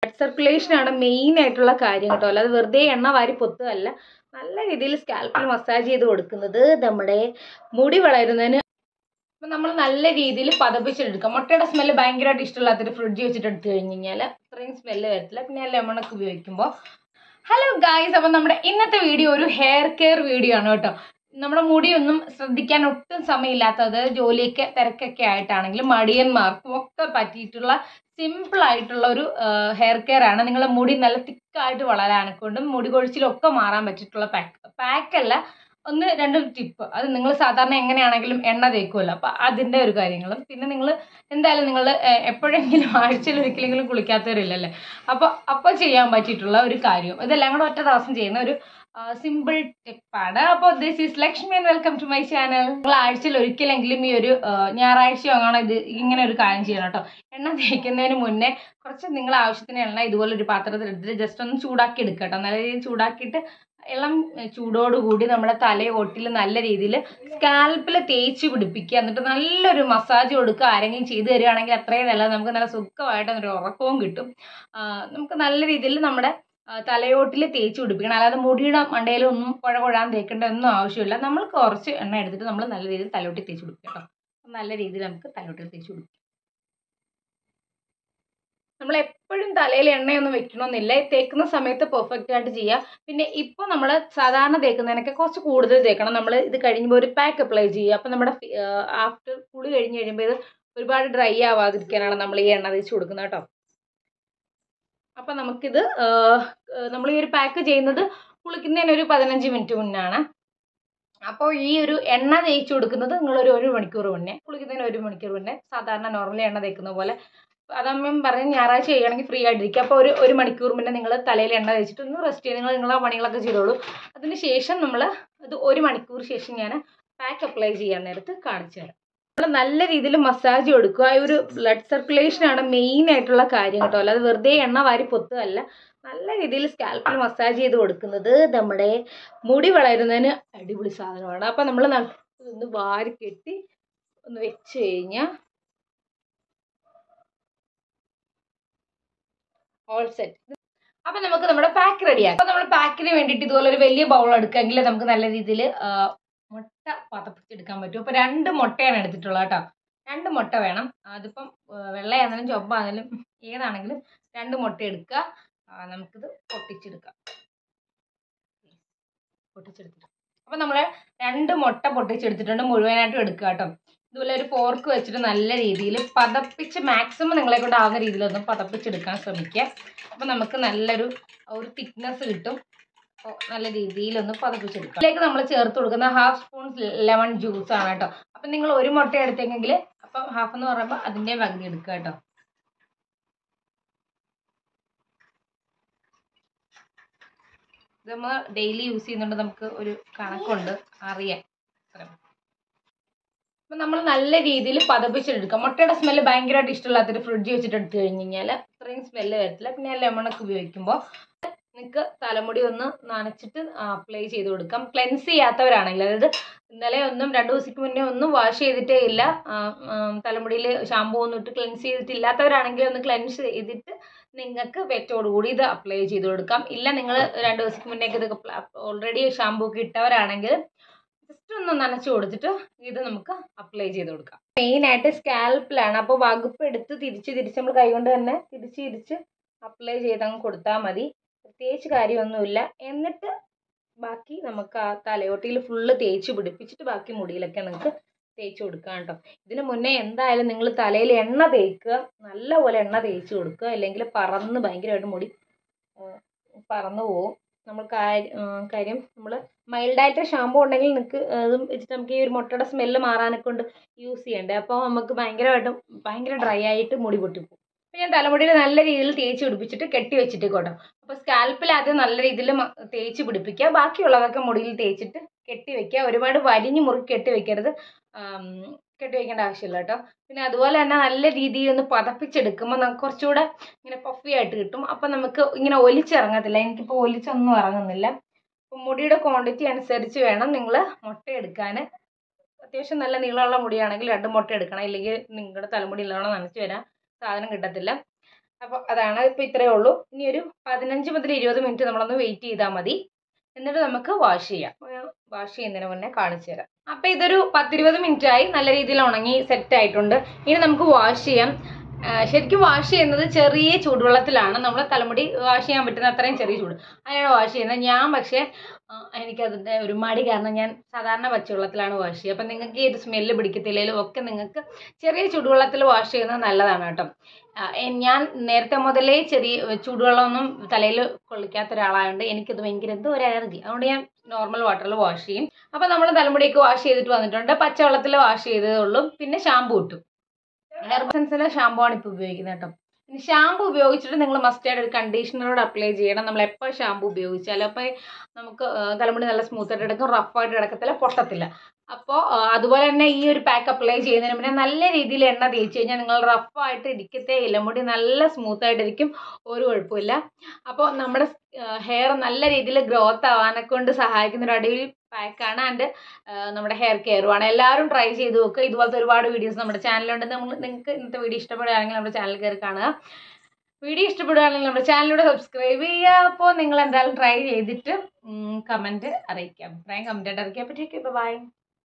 blood circulation ആണ് main ആയിട്ടുള്ള കാര്യം കേട്ടോ അല്ലാതെ വെറുതെ എണ്ണ വാരി പൊത്തുകയല്ല നല്ല രീതിയിൽ സ്കാൽപ്പിൽ മസാജ് ചെയ്ത് കൊടുക്കുന്നത് നമ്മുടെ മുടി വളരുന്നതിന് അപ്പം നമ്മൾ നല്ല രീതിയിൽ പതപ്പിച്ചെടുക്കുക മുട്ടയുടെ സ്മെല്ല് ഭയങ്കരമായിട്ട് ഇഷ്ടമില്ലാത്തൊരു ഫ്രിഡ്ജ് വെച്ചിട്ട് എടുത്തു കഴിഞ്ഞ് കഴിഞ്ഞാൽ അത്രയും സ്മെല്ല് വരത്തില്ല പിന്നെ ലെമണൊക്കെ ഉപയോഗിക്കുമ്പോൾ ഹലോ ഗായ്സ് അപ്പം നമ്മുടെ ഇന്നത്തെ വീഡിയോ ഒരു ഹെയർ കെയർ വീഡിയോ ആണ് കേട്ടോ നമ്മുടെ മുടിയൊന്നും ശ്രദ്ധിക്കാൻ ഒട്ടും സമയമില്ലാത്തത് ജോലിയൊക്കെ തിരക്കൊക്കെ ആയിട്ടാണെങ്കിലും മടിയന്മാർക്കും ഒക്കെ പറ്റിയിട്ടുള്ള സിമ്പിൾ ആയിട്ടുള്ള ഒരു ഹെയർ കെയർ ആണ് നിങ്ങളുടെ മുടി നല്ല തിക്കായിട്ട് വളരാനെ കൊണ്ടും മുടി കൊഴിച്ചിലൊക്കെ മാറാൻ പറ്റിയിട്ടുള്ള പാക്ക് പാക്കല്ല ഒന്ന് രണ്ട് ടിപ്പ് അത് നിങ്ങൾ സാധാരണ എങ്ങനെയാണെങ്കിലും എണ്ണ തേക്കുമല്ലോ അപ്പോൾ അതിൻ്റെ ഒരു കാര്യങ്ങളും പിന്നെ നിങ്ങൾ എന്തായാലും നിങ്ങൾ എപ്പോഴെങ്കിലും ആഴ്ചയിൽ ഒരിക്കലെങ്കിലും കുളിക്കാത്തവരില്ലല്ലേ അപ്പോൾ അപ്പോൾ ചെയ്യാൻ പറ്റിയിട്ടുള്ള ഒരു കാര്യം ഇതെല്ലാം കൂടെ ഒറ്റ ദിവസം ചെയ്യുന്ന ഒരു സിമ്പിൾ ടിപ്പാണ് അപ്പോൾ this is Lakshmi and welcome to my channel നിങ്ങൾ ആഴ്ചയിൽ ഒരിക്കലെങ്കിലും ഈ ഒരു ഞായറാഴ്ചയോ അങ്ങനെ ഇത് ഇങ്ങനെ ഒരു കാര്യം ചെയ്യണം കേട്ടോ എണ്ണ തേക്കുന്നതിന് മുന്നേ കുറച്ച് നിങ്ങൾ ആവശ്യത്തിന് എണ്ണ ഇതുപോലെ ഒരു പാത്രത്തിൽ എടുത്തിട്ട് ജസ്റ്റ് ഒന്ന് ചൂടാക്കി എടുക്കുക കേട്ടോ നല്ല രീതിയിൽ ചൂടാക്കിയിട്ട് ഇളം ചൂടോടുകൂടി നമ്മുടെ തലയോട്ടിൽ നല്ല രീതിയിൽ സ്കാൽപ്പിൽ തേച്ച് പിടിപ്പിക്കുക എന്നിട്ട് നല്ലൊരു മസാജ് കൊടുക്കുക ആരെങ്കിലും ചെയ്തു തരികയാണെങ്കിൽ അത്രയും നല്ലത് നമുക്ക് നല്ല സുഖമായിട്ട് ഒരു ഉറക്കവും കിട്ടും നമുക്ക് നല്ല രീതിയിൽ നമ്മുടെ തലയോട്ടിൽ തേച്ച് പിടിപ്പിക്കണം അല്ലാതെ മുടിയുടെ മണ്ടയിലൊന്നും കുഴ കുഴാൻ തേക്കേണ്ട ഒന്നും ആവശ്യമില്ല നമ്മൾ കുറച്ച് എണ്ണ എടുത്തിട്ട് നമ്മൾ നല്ല രീതിയിൽ തലയോട്ടി തേച്ച് പിടിക്കുക കേട്ടോ നല്ല രീതിയിൽ നമുക്ക് തലയോട്ടിൽ തേച്ച് പിടിക്കാം നമ്മൾ എപ്പോഴും തലയിൽ എണ്ണയൊന്നും വെക്കണമെന്നില്ല തേക്കുന്ന സമയത്ത് പെർഫെക്റ്റ് ആയിട്ട് ചെയ്യുക പിന്നെ ഇപ്പോൾ നമ്മൾ സാധാരണ തേക്കുന്നതിനൊക്കെ കുറച്ച് കൂടുതൽ തേക്കണം നമ്മൾ ഇത് കഴിയുമ്പോൾ ഒരു പാക്ക് അപ്ലൈ ചെയ്യുക അപ്പം നമ്മുടെ ആഫ്റ്റർ കുളി കഴിഞ്ഞ് കഴിയുമ്പോൾ ഇത് ഒരുപാട് ഡ്രൈ ആവാതിരിക്കാനാണ് നമ്മൾ ഈ എണ്ണ തേച്ച് കൊടുക്കുന്നത് കേട്ടോ അപ്പം നമുക്കിത് നമ്മൾ ഈ ഒരു പാക്ക് ചെയ്യുന്നത് കുളിക്കുന്നതിന് ഒരു പതിനഞ്ച് മിനിറ്റ് മുന്നാണ് അപ്പോൾ ഈ ഒരു എണ്ണ തേച്ച് കൊടുക്കുന്നത് നിങ്ങളൊരു ഒരു മണിക്കൂർ മുന്നേ കുളിക്കുന്നതിന് ഒരു മണിക്കൂർ മുന്നേ സാധാരണ നോർമലി എണ്ണ തേക്കുന്ന പോലെ അതമ്മ പറഞ്ഞ് ഞായറാഴ്ച ചെയ്യുകയാണെങ്കിൽ ഫ്രീ ആയിട്ടിരിക്കുക അപ്പോൾ ഒരു ഒരു മണിക്കൂർ മുന്നേ നിങ്ങൾ തലയിൽ എണ്ണ തേച്ചിട്ട് ഒന്ന് റെസ്റ്റ് ചെയ്ത് നിങ്ങൾ നിങ്ങളെ പണികളൊക്കെ ചെയ്തോളൂ അതിന് ശേഷം നമ്മൾ ഇത് ഒരു മണിക്കൂർ ശേഷം ഞാൻ പാക്ക് അപ്ലൈ ചെയ്യാൻ നേരത്ത് കാണിച്ചു തരാം നമ്മൾ നല്ല രീതിയിൽ മസാജ് കൊടുക്കുക ഈ ഒരു ബ്ലഡ് സർക്കുലേഷൻ ആണ് മെയിൻ ആയിട്ടുള്ള കാര്യം കേട്ടോ അല്ലാതെ വെറുതെ എണ്ണ വാരി പൊത്തുകയല്ല നല്ല രീതിയിൽ സ്കാൽപ്പിൽ മസാജ് ചെയ്ത് കൊടുക്കുന്നത് നമ്മുടെ മുടി വളരുന്നതിന് അടിപൊളി സാധനമാണ് അപ്പം നമ്മൾ ഒന്ന് വാരി കെട്ടി ഒന്ന് വെച്ച് കഴിഞ്ഞാൽ ഓൾ സെറ്റ് അപ്പം നമുക്ക് നമ്മുടെ പാക്ക് റെഡിയാക്കാം അപ്പം നമ്മൾ പാക്കിന് വേണ്ടിയിട്ട് ഇതുപോലെ ഒരു വലിയ ബൗൾ എടുക്കാമെങ്കിൽ നമുക്ക് നല്ല രീതിയിൽ മുട്ട പതപ്പിച്ചെടുക്കാൻ പറ്റും അപ്പോൾ രണ്ട് മുട്ടയാണ് എടുത്തിട്ടുള്ളത് കേട്ടോ രണ്ട് മുട്ട വേണം അതിപ്പം വെള്ളയാണെങ്കിലും ചൊവ്വാണെങ്കിലും ഏതാണെങ്കിലും രണ്ട് മുട്ട എടുക്കുക നമുക്കിത് പൊട്ടിച്ചെടുക്കാം പൊട്ടിച്ചെടുത്തിട്ട് അപ്പം നമ്മൾ രണ്ട് മുട്ട പൊട്ടിച്ചെടുത്തിട്ടുണ്ട് മുഴുവനായിട്ടും എടുക്കുക കേട്ടോ ഇതുപോലെ ഒരു ഫോർക്ക് വെച്ചിട്ട് നല്ല രീതിയിൽ പതപ്പിച്ച് മാക്സിമം നിങ്ങളെ കൊണ്ട് ആവുന്ന രീതിയിലൊന്ന് പതപ്പിച്ചെടുക്കാൻ ശ്രമിക്കുക അപ്പം നമുക്ക് നല്ലൊരു ഒരു തിക്നെസ് കിട്ടും അപ്പോൾ നല്ല രീതിയിലൊന്ന് പതപ്പിച്ചെടുക്കാം ഇതിലേക്ക് നമ്മൾ ചേർത്ത് കൊടുക്കുന്ന ഹാഫ് സ്പൂൺ ലെമൺ ജ്യൂസ് ആണ് കേട്ടോ അപ്പം നിങ്ങൾ ഒരു മുട്ട എടുത്തെങ്കിൽ അപ്പം ഹാഫ് എന്ന് പറയുമ്പോൾ അതിൻ്റെ പകുതി എടുക്കുക കേട്ടോ ഇത് നമ്മൾ ഡെയിലി യൂസ് ചെയ്യുന്നുണ്ട് നമുക്ക് ഒരു കണക്കുണ്ട് അറിയാം അപ്പം നമ്മൾ നല്ല രീതിയിൽ പതപ്പിച്ചെടുക്കുക മുട്ടയുടെ സ്മെല്ല് ഭയങ്കരമായിട്ട് ഇഷ്ടമില്ലാത്തൊരു ഫ്രിഡ്ജ് വെച്ചിട്ട് എടുത്തു കഴിഞ്ഞ് കഴിഞ്ഞാൽ അത്രയും സ്മെല്ല് വരത്തില്ല പിന്നെ ലെമണൊക്കെ ഉപയോഗിക്കുമ്പോൾ നിങ്ങൾക്ക് തലമുടി ഒന്ന് നനച്ചിട്ട് അപ്ലൈ ചെയ്ത് കൊടുക്കാം ക്ലെൻസ് ചെയ്യാത്തവരാണെങ്കിൽ അതായത് ഇന്നലെ ഒന്നും രണ്ട് ദിവസത്തേക്ക് മുന്നേ ഒന്നും വാഷ് ചെയ്തിട്ടേ ഇല്ല തലമുടിയിൽ ഷാമ്പൂ ഒന്നും ഇട്ട് ക്ലെൻസ് ചെയ്തിട്ടില്ലാത്തവരാണെങ്കിൽ ഒന്ന് ക്ലെൻസ് ചെയ്തിട്ട് നിങ്ങൾക്ക് വെറ്റോടുകൂടി ഇത് അപ്ലൈ ചെയ്ത് കൊടുക്കാം ഇല്ല നിങ്ങൾ രണ്ട് ദിവസത്തേക്ക് മുന്നേക്ക് ഇത് ഓൾറെഡി ഷാമ്പൂ ഒക്കെ ഇട്ടവരാണെങ്കിൽ ജസ്റ്റ് ഒന്ന് നനച്ച് കൊടുത്തിട്ട് ഇത് നമുക്ക് അപ്ലൈ ചെയ്ത് കൊടുക്കാം മെയിനായിട്ട് സ്കാൽപ്പിലാണ് അപ്പോൾ വകുപ്പ് എടുത്ത് തിരിച്ച് തിരിച്ച് നമ്മൾ കൈകൊണ്ട് തന്നെ തിരിച്ച് തിരിച്ച് അപ്ലൈ ചെയ്തങ്ങ് കൊടുത്താൽ മതി പ്രത്യേകിച്ച് കാര്യമൊന്നുമില്ല എന്നിട്ട് ബാക്കി നമുക്ക് ആ തലയോട്ടിയിൽ ഫുള്ള് തേച്ച് പിടിപ്പിച്ചിട്ട് ബാക്കി മുടിയിലൊക്കെ നിങ്ങൾക്ക് തേച്ച് കൊടുക്കാം കേട്ടോ ഇതിന് മുന്നേ എന്തായാലും നിങ്ങൾ തലയിൽ എണ്ണ തേക്കുക നല്ലപോലെ എണ്ണ തേച്ച് കൊടുക്കുക അല്ലെങ്കിൽ പറന്ന് ഭയങ്കരമായിട്ട് മുടി പറന്ന് പോവും നമ്മൾ കാര്യം നമ്മൾ മൈൽഡായിട്ട് ഷാമ്പൂ ഉണ്ടെങ്കിൽ നിങ്ങൾക്ക് അതും വെച്ചിട്ട് നമുക്ക് ഈ ഒരു മുട്ടയുടെ സ്മെല്ല് മാറാനൊക്കെ കൊണ്ട് യൂസ് ചെയ്യണ്ടേ അപ്പോൾ നമുക്ക് ഭയങ്കരമായിട്ടും ഭയങ്കര ഡ്രൈ ആയിട്ട് മുടി പൊട്ടിപ്പോവും അപ്പോൾ ഞാൻ തലമുടിയിൽ നല്ല രീതിയിൽ തേച്ച് പിടിപ്പിച്ചിട്ട് കെട്ടി വെച്ചിട്ട് കേട്ടോ അപ്പോൾ സ്കാൽപ്പിൽ ആദ്യം നല്ല രീതിയിൽ തേച്ച് പിടിപ്പിക്കുക ബാക്കിയുള്ളതൊക്കെ മുടിയിൽ തേച്ചിട്ട് കെട്ടി വെക്കുക ഒരുപാട് വലിഞ്ഞ് മുറുക്കി കെട്ടി വെക്കരുത് കെട്ടി വെക്കേണ്ട ആവശ്യമില്ല കേട്ടോ പിന്നെ അതുപോലെ തന്നെ നല്ല രീതിയിൽ ഒന്ന് പതപ്പിച്ചെടുക്കുമ്പോൾ നമുക്ക് കുറച്ചുകൂടെ ഇങ്ങനെ പഫി ആയിട്ട് കിട്ടും അപ്പം നമുക്ക് ഇങ്ങനെ ഒലിച്ചിറങ്ങത്തില്ല എനിക്കിപ്പോൾ ഒലിച്ചൊന്നും ഇറങ്ങുന്നില്ല അപ്പം മുടിയുടെ ക്വാണ്ടിറ്റി അനുസരിച്ച് വേണം നിങ്ങൾ മുട്ട എടുക്കാൻ അത്യാവശ്യം നല്ല നീളമുള്ള മുടിയാണെങ്കിൽ രണ്ട് മുട്ട എടുക്കണം ഇല്ലെങ്കിൽ നിങ്ങളുടെ തലമുടി നല്ലോണം നനച്ച് വരാൻ സാധനം കിട്ടത്തില്ല അപ്പോൾ അതാണ് ഇപ്പോൾ ഇത്രയേ ഉള്ളൂ ഇനി ഒരു പതിനഞ്ച് മുതൽ ഇരുപത് മിനിറ്റ് നമ്മളൊന്ന് വെയിറ്റ് ചെയ്താൽ മതി എന്നിട്ട് നമുക്ക് വാഷ് ചെയ്യാം വാഷ് ചെയ്യുന്നതിന് മുന്നേ കാണിച്ചു തരാം അപ്പോൾ ഇതൊരു പത്തിരുപത് മിനിറ്റ് ആയി നല്ല രീതിയിൽ ഉണങ്ങി സെറ്റ് ആയിട്ടുണ്ട് ഇനി നമുക്ക് വാഷ് ചെയ്യാം ആ, ശരിക്കും വാഷ് ചെയ്യുന്നത് ചെറിയ ചൂടുവെള്ളത്തിലാണ് നമ്മൾ തലമുടി വാഷ് ചെയ്യാൻ പറ്റുന്ന അത്രയും ചെറിയ ചൂട് അതിനാണ് വാഷ് ചെയ്യുന്നത് ഞാൻ പക്ഷേ ആ, എനിക്കതിൻ്റെ ഒരു മടി കാരണം ഞാൻ സാധാരണ പച്ചവെള്ളത്തിലാണ് വാഷ് ചെയ്യുക അപ്പം നിങ്ങൾക്ക് ഈ ഒരു സ്മെല്ല് പിടിക്കത്തില്ലെങ്കിലും ഒക്കെ നിങ്ങൾക്ക് ചെറിയ ചൂടുവെള്ളത്തിൽ വാഷ് ചെയ്യുന്നത് നല്ലതാണ് കേട്ടോ ആ, എ- ഞാൻ നേരത്തെ മുതലേ ചെറിയ ചൂടുവെള്ളമൊന്നും തലയിൽ കൊള്ളിക്കാത്ത ഒരാളായതുകൊണ്ട് എനിക്കത് ഭയങ്കര എന്തോ ഒരു അലർജി അതുകൊണ്ട് ഞാൻ നോർമൽ വാട്ടറിൽ വാഷ് ചെയ്യും അപ്പോൾ നമ്മൾ തലമുടിയൊക്കെ വാഷ് ചെയ്തിട്ട് വന്നിട്ടുണ്ട് പച്ചവെള്ളത്തിൽ വാഷ് ചെയ്തതേ ഉള്ളൂ പിന്നെ ഷാമ്പു ഇട്ടു ഹെർബസൻസിന്റെ ഷാമ്പു ആണ് ഇപ്പോൾ ഉപയോഗിക്കുന്നത് കേട്ടോ ഇനി ഷാമ്പു ഉപയോഗിച്ചിട്ട് നിങ്ങൾ മസ്റ്റായിട്ട് ഒരു കണ്ടീഷണറോട് അപ്ലൈ ചെയ്യണം നമ്മൾ എപ്പോൾ ഷാമ്പു ഉപയോഗിച്ചാലും അപ്പോൾ നമുക്ക് ആ, തലമുടി നല്ല സ്മൂത്ത് ആയിട്ട് എടുക്കും റഫായിട്ട് കിടക്കത്തില്ല പൊട്ടത്തില്ല അപ്പോൾ അതുപോലെ തന്നെ ഈ ഒരു പാക്ക് അപ്ലൈ ചെയ്യുന്നതിന് മുന്നേ നല്ല രീതിയിൽ എണ്ണ തേച്ച് കഴിഞ്ഞാൽ നിങ്ങൾ റഫായിട്ട് ഇരിക്കത്തേ ഇല്ല മുടി നല്ല സ്മൂത്ത് ആയിട്ടിരിക്കും ഒരു കുഴപ്പമില്ല അപ്പോൾ നമ്മുടെ ഹെയർ നല്ല രീതിയിൽ ഗ്രോത്ത് ആവാനൊക്കെ കൊണ്ട് സഹായിക്കുന്ന ഒരു അടിപൊളി പാക്കാണ് ആൻഡ് നമ്മുടെ ഹെയർ കെയറുമാണ് എല്ലാവരും ട്രൈ ചെയ്ത് നോക്കുക ഇതുപോലത്തെ ഒരുപാട് വീഡിയോസ് നമ്മുടെ ചാനലുണ്ട് നമ്മൾ നിങ്ങൾക്ക് ഇന്നത്തെ വീഡിയോ ഇഷ്ടപ്പെടുകയാണെങ്കിൽ നമ്മുടെ ചാനൽ കയറി കാണുക വീഡിയോ ഇഷ്ടപ്പെടുകയാണെങ്കിൽ നമ്മുടെ ചാനലിലൂടെ സബ്സ്ക്രൈബ് ചെയ്യുക അപ്പോൾ നിങ്ങൾ എന്തായാലും ട്രൈ ചെയ്തിട്ട് കമൻറ്റ് അറിയിക്കുക അഭിപ്രായം കമൻറ്റായിട്ട് അറിയിക്കുക അപ്പോൾ ബൈ